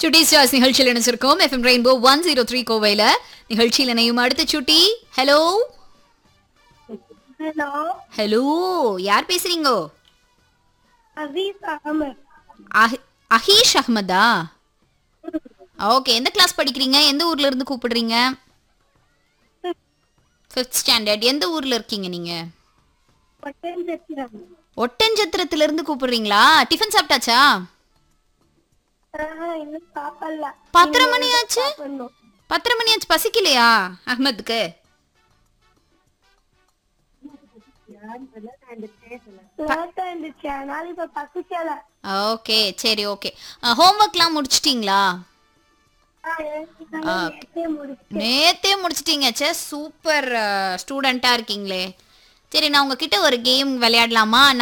சுட்டி ஸ்டார்ஸ் நிகழ்ச்சியில் இணைச்சிருக்கோம் FM rainbow one zero three கோவையில் நிகழ்ச்சியில் இணையும் அடுத்த சுட்டி ஹலோ ஹலோ ஹலோ யார் பேசுறீங்கோ அசீஸ் அகமது அஹ்- அஹீஷ் அஹ்மதா ஓகே எந்த கிளாஸ் படிக்கிறீங்க எந்த ஊர்ல இருந்து கூப்பிடுறீங்க ஃபிஃப்த் ஸ்டாண்டர்ட் எந்த ஊர்ல இருக்கீங்க நீங்க ஒட்டஞ்சத்திரம் ஒட்டஞ்சத்திரத்துல இருந்து கூப்பிடுறீங்களா டிஃபன் சாப்பிட்டாச்சா ஆஹா, இன்னும் சாப்பிடல பத்தரை மணி ஆச்சு சாப்பிடணும். பத்தரை மணி ஆச்சு பசிக்கலையா அஹ்மதுக்கு லேட்டா இருந்துச்சு அதனால இப்ப பசிக்கல ஓகே சரி ஓகே ஹோம்ஒர்க்லாம் முடிச்சிட்டிங்களா ஆ, எனக்கு தான் நேத்தே முடிச்சு நேத்தே முடிச்சிட்டீங்க சே சூப்பர் ஸ்டூடெண்ட்டாக இருக்கீங்களே சரி நான் உங்ககிட்ட ஒரு கேம் விளையாடலாமா